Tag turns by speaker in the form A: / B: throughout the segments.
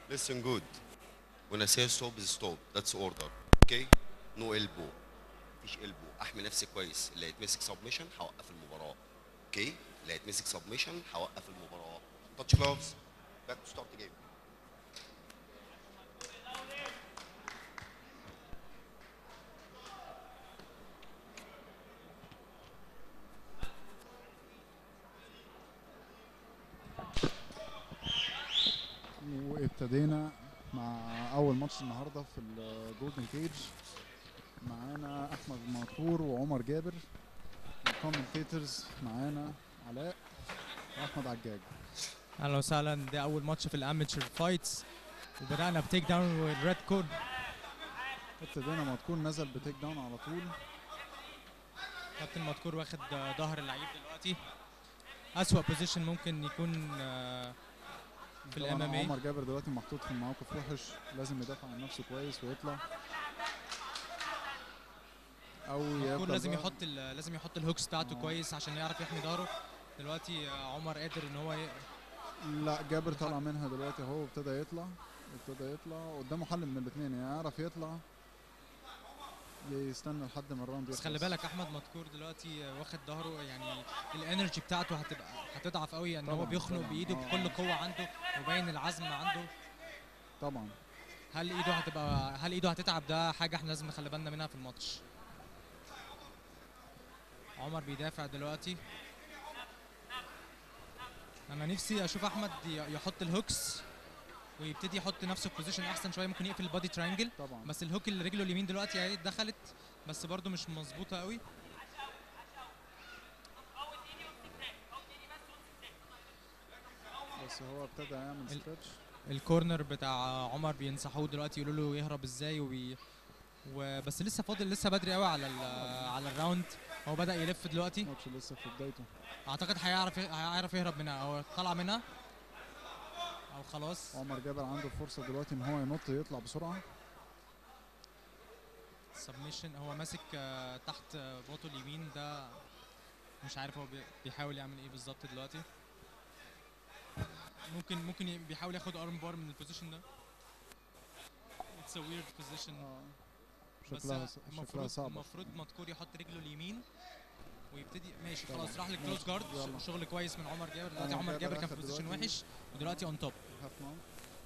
A: Listen good. When I say stop is stop. That's order. Okay? No elbow. مفيش elbow. احمي نفسي كويس. اللي هيتمسك submission هوقف المباراة. Okay? اللي هيتمسك submission هوقف المباراة. Touch gloves. Back to start the game.
B: وابتدينا مع اول ماتش النهارده في الجولدن كيج معانا احمد منصور وعمر جابر الكومنتيتورز معانا علاء واحمد عجاج
C: اهلا وسهلا ده اول ماتش في الاماتشر فايتس وبدانا بتيك داون والريد كورن
B: ابتدينا مذكور نزل بتيك داون على طول
C: كابتن مذكور واخد آه، ظهر اللعيب دلوقتي اسوأ بوزيشن ممكن يكون آه، في
B: طبعاً
C: الام ام اي
B: عمر جابر دلوقتي محطوط في موقف وحش لازم يدافع عن نفسه كويس ويطلع او
C: مذكور
B: يفضل
C: لازم
B: بقى-
C: يحط ال- لازم يحط الهوكس بتاعته
B: آه.
C: كويس عشان يعرف يحمي ظهره دلوقتي آه، عمر قادر ان هو ي-
B: لا جابر طالع منها دلوقتي اهو ابتدى يطلع ابتدى يطلع قدامه حل من الاثنين يا يعرف يطلع يا يستنى لحد ما الراوند
C: بس خلي
B: يخلص.
C: بالك احمد مذكور دلوقتي آه، واخد ظهره يعني الانرجي بتاعته هتبقى هتضعف قوي ان هو
B: طبعاً،
C: بيخنق
B: طبعاً.
C: بايده
B: آه،
C: بكل
B: آه.
C: قوه عنده وباين العزم عنده
B: طبعا
C: هل ايده هتبقى هل ايده هتتعب ده حاجه احنا لازم نخلي بالنا منها في الماتش عمر بيدافع دلوقتي انا نفسي اشوف احمد ي- يحط الهوكس ويبتدي يحط نفسه في بوزيشن احسن شويه ممكن يقفل البادي تراينجل
B: طبعا
C: بس الهوك اللي رجله اليمين دلوقتي اهي دخلت بس برده مش مظبوطه قوي
B: بس هو ابتدى يعمل
C: ال-
B: ستريتش
C: الكورنر بتاع عمر بينصحوه دلوقتي يقولوا له يهرب ازاي وبي وبس لسه فاضل لسه بدري قوي على ال- على الراوند هو بدا يلف دلوقتي
B: الماتش لسه في بدايته
C: اعتقد هيعرف هيعرف يهرب منها او طلع منها او خلاص
B: عمر جابر عنده الفرصه دلوقتي ان هو ينط يطلع بسرعه
C: سبميشن هو ماسك آه، تحت آه، باطه اليمين ده مش عارف هو بي- بيحاول يعمل ايه بالظبط دلوقتي ممكن ممكن ي- بيحاول ياخد ارم بار من البوزيشن ده اتس ا ويرد بوزيشن
B: اه
C: بس
B: شكلها شكلها
C: المفروض
B: صعبه
C: المفروض مذكور يحط رجله اليمين ويبتدي ماشي
B: طبعا.
C: خلاص راح للكلوز جارد
B: يلا.
C: شغل كويس من عمر جابر دلوقتي
B: عمر
C: عمر
B: جابر
C: جابر كان في
B: أخد
C: بوزيشن
B: دلوقتي.
C: وحش ودلوقتي اون توب
B: هاف ماونت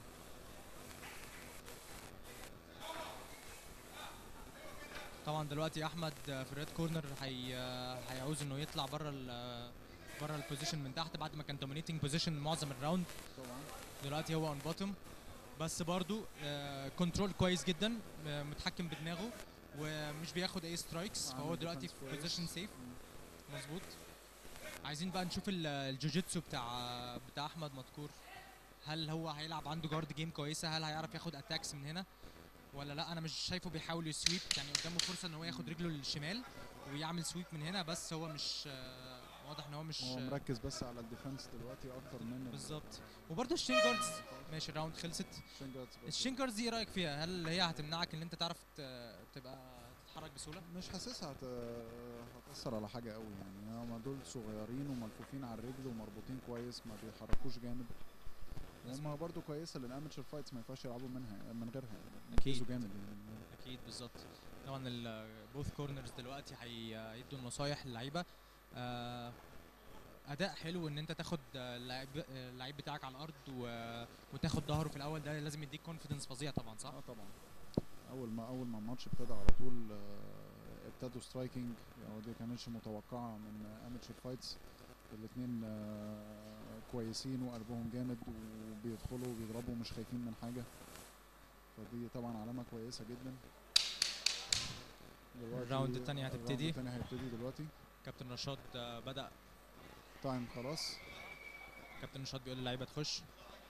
C: طبعا دلوقتي احمد في الريد كورنر هي هيعوز انه يطلع بره ال بره البوزيشن من تحت بعد ما كان دومينيتنج بوزيشن معظم الراوند
B: طبعا
C: دلوقتي هو اون بوتوم بس برضو كنترول كويس جدا آه، متحكم بدماغه ومش بياخد اي سترايكس
B: عامل
C: فهو دلوقتي
B: defense
C: في
B: كويس.
C: بوزيشن سيف
B: مم.
C: مظبوط عايزين بقى نشوف ال- الجوجيتسو بتاع بتاع احمد مذكور هل هو هيلعب عنده جارد جيم كويسه هل هيعرف ياخد اتاكس من هنا ولا لا انا مش شايفه بيحاول يسويب يعني قدامه فرصه ان هو ياخد رجله للشمال ويعمل سويب من هنا بس هو مش آه، واضح ان هو مش
B: هو
C: آه،
B: مركز بس على الديفنس دلوقتي اكتر من ال-
C: بالظبط وبرده الشين جاردز ماشي الراوند خلصت
B: الشينجاتس بس.
C: الشين جاردز دي ايه رايك فيها هل هي هتمنعك ان انت تعرف ت- تبقى تتحرك بسهوله
B: مش حاسسها هت... هتأثر على حاجة قوي يعني هما دول صغيرين وملفوفين على الرجل ومربوطين كويس ما بيحركوش جامد هما برضو كويسة للأماتشر فايتس ما ينفعش يلعبوا منها من غيرها يعني
C: أكيد.
B: يركزوا جامد يعني
C: اكيد بالظبط طبعا البوث كورنرز دلوقتي هيدوا النصايح للعيبه آه، اداء حلو ان انت تاخد آه، اللعيب آه، اللعيب بتاعك على الارض و- وتاخد ظهره في الاول ده لازم يديك كونفيدنس فظيع طبعا صح
B: اه طبعا اول ما اول ما الماتش ابتدى على طول آه، ابتدوا سترايكنج يعني دي كانتش متوقعة من اماتشر فايتس الاثنين كويسين وقلبهم جامد وبيدخلوا وبيضربوا مش خايفين من حاجة فدي طبعا علامة كويسة جدا دلوقتي
C: الراوند التانية
B: الراوند
C: هتبتدي.
B: التانية هيبتدي دلوقتي
C: كابتن رشاد آه، بدا
B: تايم خلاص
C: كابتن رشاد بيقول للعيبه تخش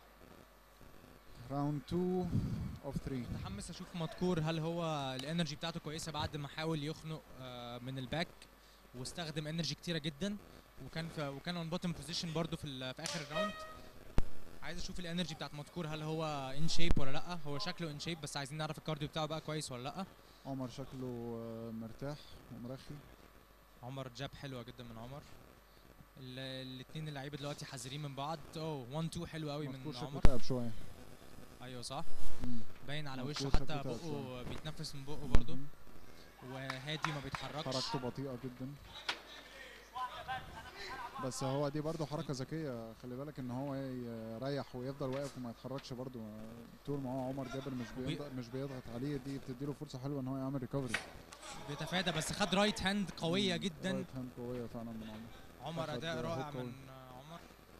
B: راوند 2 اوف 3
C: متحمس اشوف مذكور هل هو الانرجي بتاعته كويسه بعد ما حاول يخنق آه، من الباك واستخدم انرجي كتيره جدا وكان في وكان اون بوتtom بوزيشن برضه في ال- في اخر الراوند عايز اشوف الانرجي بتاعت مذكور هل هو ان شيب ولا لا هو شكله ان شيب بس عايزين نعرف الكارديو بتاعه بقى كويس ولا لا
B: عمر شكله آه، مرتاح ومرخي
C: عمر جاب حلوه جدا من عمر الاثنين اللعيبه دلوقتي حذرين من بعض اوه 1 2 حلو قوي من
B: مذكور شكله
C: عمر
B: تعب شوية
C: ايوه صح
B: مم.
C: باين على وشه
B: مظبوط،
C: حتى
B: شكله
C: بقه
B: شوية.
C: بيتنفس من بقه برضه
B: مم.
C: وهادي ما بيتحركش
B: حركته بطيئه جدا بس هو دي برضه حركه ذكيه خلي بالك ان هو يريح ويفضل واقف وما يتحركش برضه طول ما هو عمر جابر مش
C: وبي-
B: بيضغط مش بيضغط عليه دي بتديله فرصه حلوه ان هو يعمل ريكفري
C: بيتفادى بس خد رايت هاند قويه جدا
B: رايت هاند قويه فعلا من عمر
C: عمر
B: أخد
C: اداء
B: هوك
C: رائع
B: قوي.
C: من آه، عمر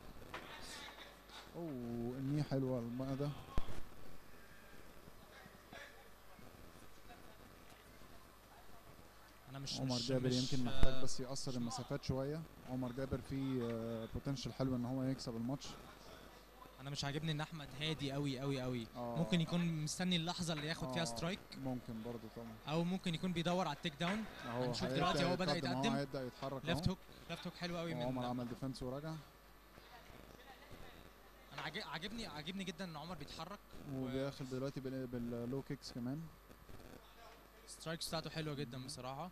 B: اوه النيه حلوه الماء ده
C: انا مش
B: عمر
C: مش
B: جابر
C: مش
B: يمكن
C: آه،
B: محتاج بس يقصر المسافات شويه عمر جابر فيه بوتنشال حلو ان هو يكسب الماتش
C: انا مش عاجبني ان احمد هادي قوي قوي قوي
B: آه،
C: ممكن يكون مستني اللحظه اللي ياخد فيها
B: آه،
C: سترايك
B: ممكن برضه طبعا
C: او ممكن يكون بيدور على التيك داون
B: هو
C: هنشوف
B: هيبدأ
C: دلوقتي هو بدأ
B: يتقدم،
C: يتقدم.
B: هو هيبدا يتحرك
C: ليفت
B: اهو
C: هوك ليفت هوك حلو قوي من
B: عمر عمل ديفنس ورجع
C: انا عاجب- عاجبني عاجبني جدا ان عمر بيتحرك
B: وداخل دلوقتي بال- باللو كيكس كمان
C: سترايكس بتاعته حلوه جدا بصراحه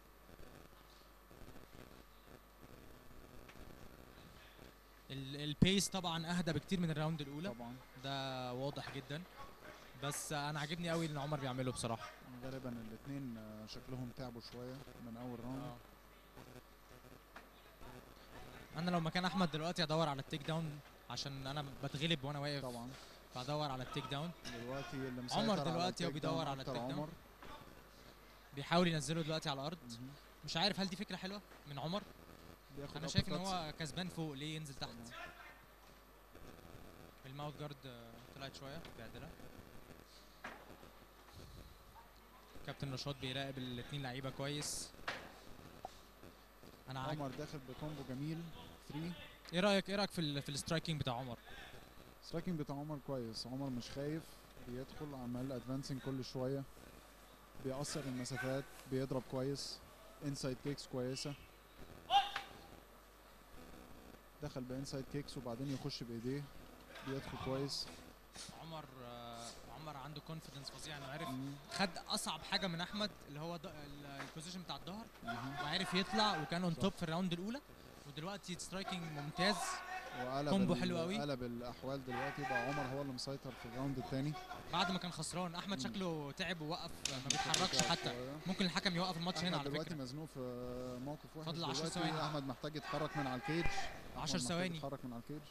C: ال- البيس طبعا اهدى بكتير من الراوند الاولى
B: طبعا
C: ده واضح جدا بس انا عاجبني قوي اللي عمر بيعمله بصراحه
B: غالبا الاثنين شكلهم تعبوا شويه من اول راوند
C: آه. انا لو مكان احمد دلوقتي ادور على التيك داون عشان انا بتغلب وانا واقف
B: طبعا
C: فادور على التيك داون
B: دلوقتي اللي مسيطر
C: عمر
B: على
C: دلوقتي هو
B: التيك
C: بيدور
B: داون
C: على
B: أكتر
C: التيك داون.
B: عمر
C: بيحاول ينزله دلوقتي على الارض
B: مهم.
C: مش عارف هل دي فكره حلوه من عمر
B: بياخد
C: انا شايف ان
B: uppercuts.
C: هو كسبان فوق ليه ينزل تحت الماوث جارد آه، طلعت شويه بيعدلها كابتن رشاد بيراقب الاثنين لعيبه كويس انا عاج...
B: عمر داخل بكومبو جميل 3
C: ايه رايك ايه رايك في ال... في السترايكنج بتاع عمر
B: سترايكنج بتاع عمر كويس عمر مش خايف بيدخل عمال ادفانسنج كل شويه بيقصر المسافات بيضرب كويس انسايد كيكس كويسه دخل بانسايد كيكس وبعدين يخش بايديه بيدخل كويس
C: عمر آه، عمر عنده كونفيدنس فظيع انه عارف
B: مم.
C: خد اصعب حاجه من احمد اللي هو ض- ال- البوزيشن بتاع الظهر
B: مهم.
C: وعارف يطلع وكان اون
B: صح.
C: توب في الراوند الاولى ودلوقتي سترايكنج ممتاز
B: وقلب
C: كومبو
B: ال-
C: حلو قوي.
B: قلب الاحوال دلوقتي بقى عمر هو اللي مسيطر في الراوند الثاني
C: بعد ما كان خسران احمد
B: مم.
C: شكله تعب ووقف ما بيتحركش حتى ممكن الحكم يوقف الماتش هنا
B: احمد
C: على
B: دلوقتي
C: فكره
B: مزنوق في موقف وحش
C: فاضل 10
B: دلوقتي
C: ثواني.
B: احمد محتاج يتحرك من على الكيج
C: 10
B: أحمد محتاج
C: ثواني
B: يتحرك من على الكيج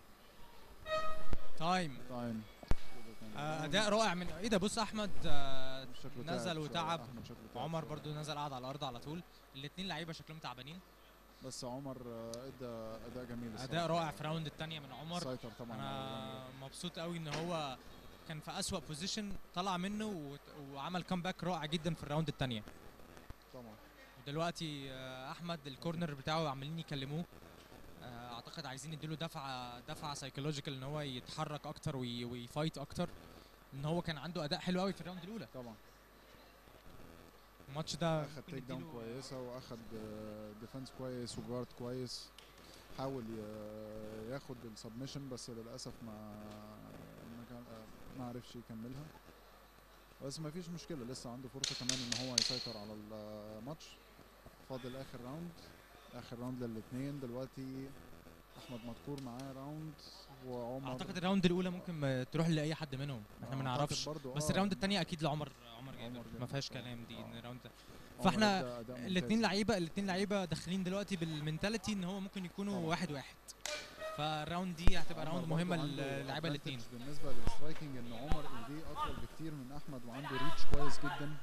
C: تايم
B: تايم
C: آه، اداء رائع من ايه ده بص احمد آه،
B: شكله تعب
C: نزل
B: شوية.
C: وتعب
B: احمد شكله تعب
C: عمر
B: شوية.
C: برضو نزل قعد على الارض على طول الاثنين لعيبه شكلهم تعبانين
B: بس عمر آه، ادى اداء جميل
C: اداء
B: الصراحة.
C: رائع في الراوند الثانيه من عمر
B: سيطر طبعا على
C: انا
B: الراوند.
C: مبسوط قوي ان هو كان في اسوأ بوزيشن طلع منه وت- وعمل كامباك رائع جدا في الراوند الثانيه
B: طبعا
C: ودلوقتي آه، احمد الكورنر بتاعه عمالين يكلموه آه، اعتقد عايزين يديله دفعه دفعه سايكولوجيكال ان هو يتحرك اكتر وي- ويفايت اكتر ان هو كان عنده اداء حلو قوي في الراوند الاولى
B: طبعا
C: الماتش ده
B: اخد
C: ممكن
B: تيك داون
C: نديله-
B: كويسه واخد ديفense كويس وجارد كويس حاول ي- ياخد السبمشن بس للاسف ما ما كان- آه، ما عرفش يكملها بس ما فيش مشكله لسه عنده فرصه كمان ان هو يسيطر على الماتش فاضل اخر راوند اخر راوند للاثنين دلوقتي احمد مذكور معاه راوند وعمر
C: اعتقد الراوند الاولى ممكن ما تروح لاي حد منهم احنا ما
B: أعتقد
C: نعرفش
B: برضو
C: بس
B: آه،
C: الراوند الثانيه اكيد لعمر عمر جابر
B: عمر
C: ما
B: جابر
C: فيهاش
B: طبعاً.
C: كلام دي ان
B: آه.
C: الراوند
B: عمر
C: فإحنا
B: أدى أداء ممتاز.
C: الاثنين لعيبه الاثنين لعيبه داخلين دلوقتي بالمنتاليتي ان هو ممكن يكونوا
B: طبعاً.
C: واحد واحد فالراوند دي هتبقى
B: عمر
C: راوند
B: برضو
C: مهمه
B: عنده
C: للعيبه
B: advantage
C: الاثنين
B: بالنسبه للسترايكنج ان عمر ايديه اطول بكتير من احمد وعنده ريتش كويس جدا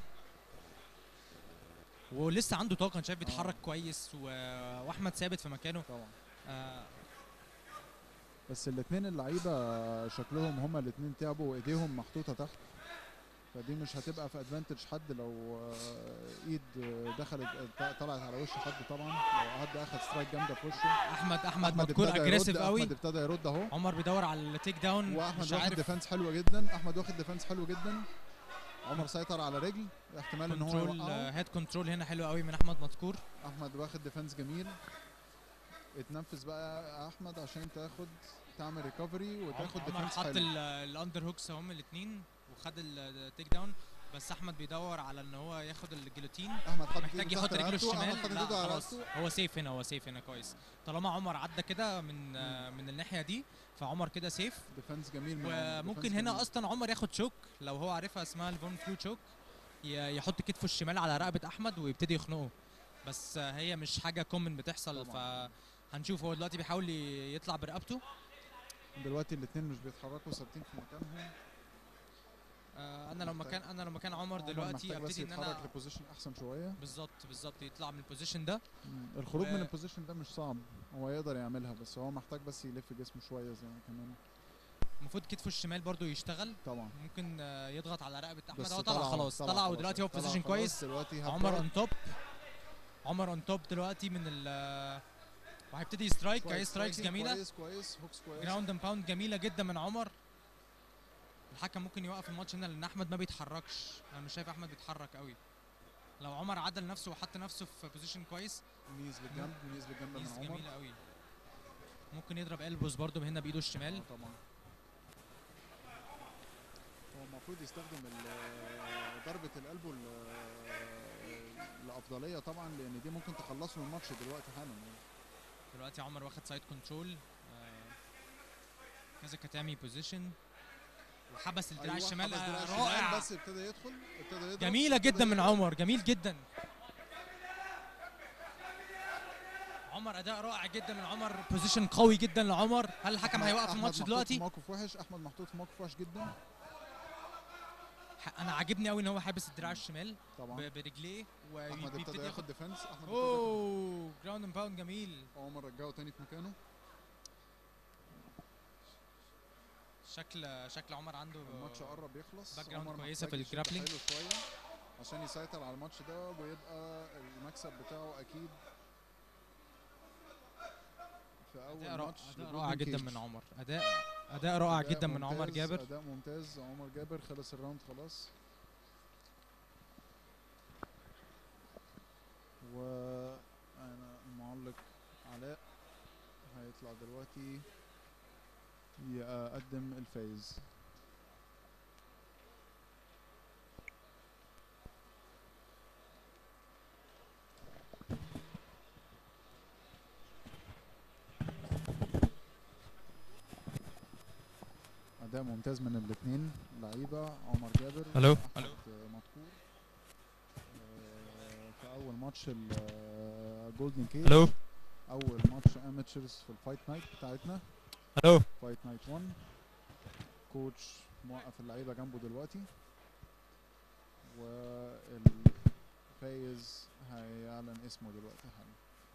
C: ولسه عنده طاقه أنا شايف بيتحرك
B: آه.
C: كويس و... واحمد ثابت في مكانه
B: طبعا
C: آه
B: بس الاثنين اللعيبه شكلهم هما الاثنين تعبوا وايديهم محطوطه تحت فدي مش هتبقى في ادفانتج حد لو آه، ايد آه، دخلت آه، طلعت على وش حد طبعا لو حد اخد سترايك جامده في وشه
C: احمد احمد مذكور
B: ابتدى
C: اجريسيف
B: يرد،
C: قوي
B: احمد ابتدى يرد اهو
C: عمر بيدور على التيك داون
B: واحمد
C: مش
B: واخد
C: عارف
B: ديفenس حلوه جدا احمد واخد ديفenس حلو جدا عمر سيطر على رجل احتمال ان هو
C: كنترول
B: يوقعه
C: هيد كنترول هنا حلو قوي من احمد مذكور
B: احمد واخد ديفنس جميل اتنفس بقى احمد عشان تاخد تعمل ريكفري وتاخد
C: عمر
B: ديفنس
C: حط
B: حلو
C: الاندر هوكس هم الاثنين وخد التيك داون بس احمد بيدور على ان هو ياخد الجيلوتين
B: احمد حط
C: محتاج
B: إيده
C: يحط
B: تحت
C: رجله
B: رقبته،
C: الشمال
B: احمد حط
C: لا
B: ايده على
C: خلاص
B: رقبته
C: هو سيف هنا هو سيف هنا كويس طالما عمر عدى كده من آه، من الناحيه دي فعمر كده سيف
B: ديفنس جميل من عمر،
C: وممكن
B: ديفنس
C: هنا
B: جميل.
C: اصلا عمر ياخد شوك لو هو عارفها اسمها الفون فلو شوك ي- يحط كتفه الشمال على رقبه احمد ويبتدي يخنقه بس آه، هي مش حاجه كومن بتحصل
B: طبعاً.
C: فهنشوف هو دلوقتي بيحاول ي- يطلع برقبته
B: دلوقتي الاثنين مش بيتحركوا ثابتين في مكانهم
C: آه، انا لو
B: محتاج-
C: مكان انا لو مكان عمر
B: عمر
C: دلوقتي
B: محتاج بس
C: ابتدي ان
B: يتحرك
C: انا
B: لبوزيشن احسن شويه
C: بالظبط بالظبط يطلع من البوزيشن ده
B: مم. الخروج
C: و-
B: من البوزيشن ده مش صعب هو يقدر يعملها بس هو محتاج بس يلف جسمه شويه زي ما كمان
C: المفروض كتفه الشمال برضو يشتغل
B: طبعا
C: ممكن آه، يضغط على رقبه احمد
B: بس
C: هو طلع خلاص طلع ودلوقتي هو في
B: طلع
C: بوزيشن
B: خلاص،
C: كويس
B: دلوقتي هاب
C: عمر
B: جارد.
C: اون توب عمر اون توب دلوقتي من ال وهيبتدي يسترايك هي
B: كويس،
C: سترايكس
B: سترايكينج
C: جميله
B: كويس كويس هوكس كويس
C: جراوند اند باوند جميله جدا من عمر الحكم ممكن يوقف الماتش هنا لان احمد ما بيتحركش انا مش شايف احمد بيتحرك قوي لو عمر عدل نفسه وحط نفسه في بوزيشن كويس
B: نيز للجنب نيز للجنب من
C: نيز
B: عمر
C: جميله قوي ممكن يضرب البوز برضو هنا بايده الشمال
B: آه طبعا هو المفروض يستخدم ال- ضربة القلب الأفضلية طبعا لأن دي ممكن تخلصه من الماتش دلوقتي حالا
C: دلوقتي عمر واخد سايد كنترول كذا كتامي بوزيشن وحبس الدراع
B: أيوة،
C: الشمال
B: حبس دراع
C: آه،
B: الشمال
C: رائع
B: بس ابتدى يدخل ابتدى يضرب
C: جميله
B: ابتدى
C: جدا من
B: يضرب.
C: عمر جميل جدا عمر اداء رائع جدا من عمر بوزيشن قوي جدا لعمر هل الحكم
B: أحمد-
C: هيوقف
B: أحمد
C: الماتش
B: محطوط
C: دلوقتي
B: في موقف وحش أحمد محطوط في موقف وحش جدا
C: ح- انا عاجبني قوي ان هو حابس الدراع الشمال
B: طبعا
C: ب- برجليه
B: أحمد ابتدى
C: وبيبتدي
B: ياخد
C: ياخد
B: ديفنس أحمد ابتدى ياخد
C: اوه جراوند اند باوند جميل
B: عمر رجعه تاني في مكانه
C: شكل شكل عمر عنده
B: الماتش قرب يخلص
C: باك جراوند
B: عمر
C: كويسة
B: محتاج
C: في
B: يشد
C: الجرابلينج.
B: حيله شويه عشان يسيطر على الماتش ده ويبقى المكسب بتاعه اكيد في اول
C: اداء رائع
B: ماتش
C: اداء
B: لجولدن
C: رائع جدا
B: كيج.
C: من عمر اداء اداء رائع
B: أداء
C: جدا من عمر
B: ممتاز،
C: جابر
B: اداء ممتاز عمر جابر خلص الراوند خلاص وانا المعلق علاء هيطلع دلوقتي يقدم الفايز اداء ممتاز من الاثنين لعيبه عمر جابر
C: ألو.
B: وأحمد
C: ألو.
B: مدكور آه، في اول ماتش الجولدن كيج
C: الو
B: اول ماتش اماتشرز في الفايت نايت بتاعتنا
C: الو
B: فايت نايت 1 كوتش موقف اللعيبه جنبه دلوقتي والفايز هيعلن اسمه دلوقتي حالا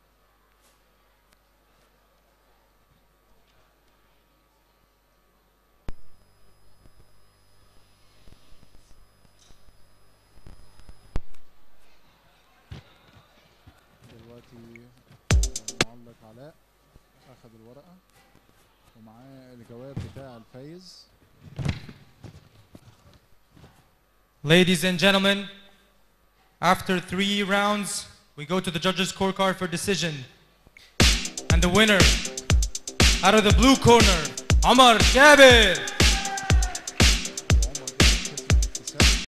B: دلوقتي المعلق علاء اخذ الورقه ومعاه الجواب بتاع الفايز
D: Ladies and gentlemen, after three rounds, we go to the judges' scorecard for decision. And the winner, out of the blue corner, Omar Jabir.